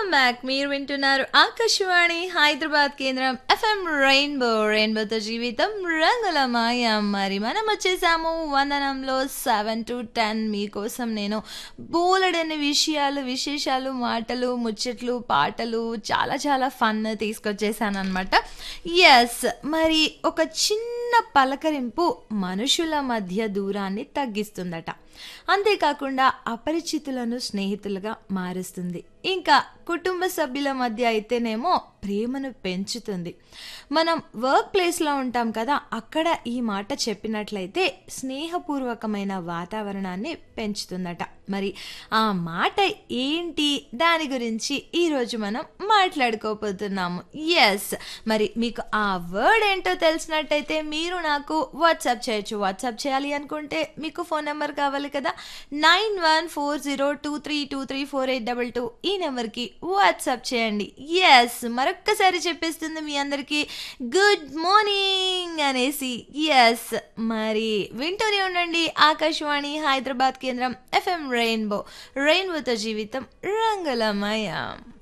welcome back మీరు వింటున్నారు ఆకాశవాణి హైదరాబాద్ కేంద్రం ఎఫ్ఎం రెయిన్బో రెయిన్బోతో జీవితం రంగుల మాయ మరి మనం వచ్చేసాము వందనంలో సెవెన్ టు టెన్ మీకోసం నేను బోలెడన్ని విషయాలు విశేషాలు మాటలు ముచ్చట్లు పాటలు చాలా చాలా ఫన్ తీసుకొచ్చేసాను అనమాట ఎస్ మరి ఒక చిన్న పలకరింపు మనుషుల మధ్య దూరాన్ని తగ్గిస్తుందట అంతేకాకుండా అపరిచితులను స్నేహితులుగా మారుస్తుంది ఇంకా కుటుంబ సభ్యుల మధ్య అయితేనేమో ప్రేమను పెంచుతుంది మనం వర్క్ ప్లేస్లో ఉంటాం కదా అక్కడ ఈ మాట చెప్పినట్లయితే స్నేహపూర్వకమైన వాతావరణాన్ని పెంచుతుందట మరి ఆ మాట ఏంటి దాని గురించి ఈరోజు మనం మాట్లాడుకోబోతున్నాము ఎస్ మరి మీకు ఆ వర్డ్ ఏంటో తెలిసినట్టయితే మీరు నాకు వాట్సాప్ చేయొచ్చు వాట్సాప్ చేయాలి అనుకుంటే మీకు ఫోన్ నెంబర్ కావాలి కదా nine one four zero two three two three four eight double two ఈ నెంబర్కి వాట్సాప్ చేయండి ఎస్ మరొక్కసారి చెప్పేస్తుంది మీ అందరికీ గుడ్ మార్నింగ్ అనేసి ఎస్ మరి వింటూనే ఉండండి ఆకాశవాణి హైదరాబాద్ కేంద్రం ఎఫ్ఎం రెయిన్బో రెయిన్బోతో జీవితం రంగులమయం